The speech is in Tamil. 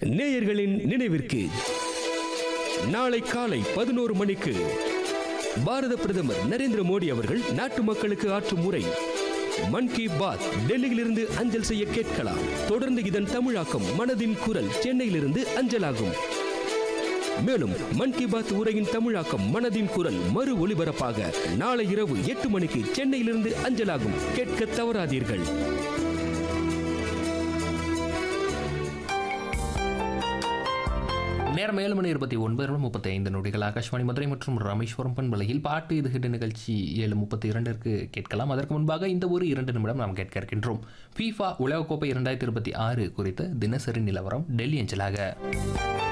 நேயர்களின் நினைவிற்கு நாளை காலை பதினோரு மணிக்கு பாரத பிரதமர் நரேந்திர மோடி அவர்கள் நாட்டு மக்களுக்கு ஆற்றும் உரை மன் கி பாத் டெல்லியிலிருந்து அஞ்சல் செய்ய கேட்கலாம் தொடர்ந்து இதன் தமிழாக்கம் மனதின் குரல் சென்னையிலிருந்து அஞ்சலாகும் மேலும் மன் கி பாத் உரையின் தமிழாக்கம் மனதின் குரல் மறு ஒளிபரப்பாக நாளை இரவு எட்டு மணிக்கு சென்னையிலிருந்து அஞ்சலாகும் கேட்க தவறாதீர்கள் நேரம் ஏழு மணி இருபத்தி ஒன்பது முப்பத்தி ஐந்து நொடிகள் ஆகாஷ்வாணி மதுரை மற்றும் ராமேஸ்வரம் பண்பலையில் பாட்டு இது ஹிட் நிகழ்ச்சி ஏழு முப்பத்தி இரண்டிற்கு கேட்கலாம் அதற்கு முன்பாக இந்த ஒரு இரண்டு நிமிடம் நாம் கேட்க இருக்கின்றோம் ஃபீஃபா உலகக்கோப்பை இரண்டாயிரத்தி இருபத்தி ஆறு குறித்த தினசரி நிலவரம் டெல்லி அஞ்சலாக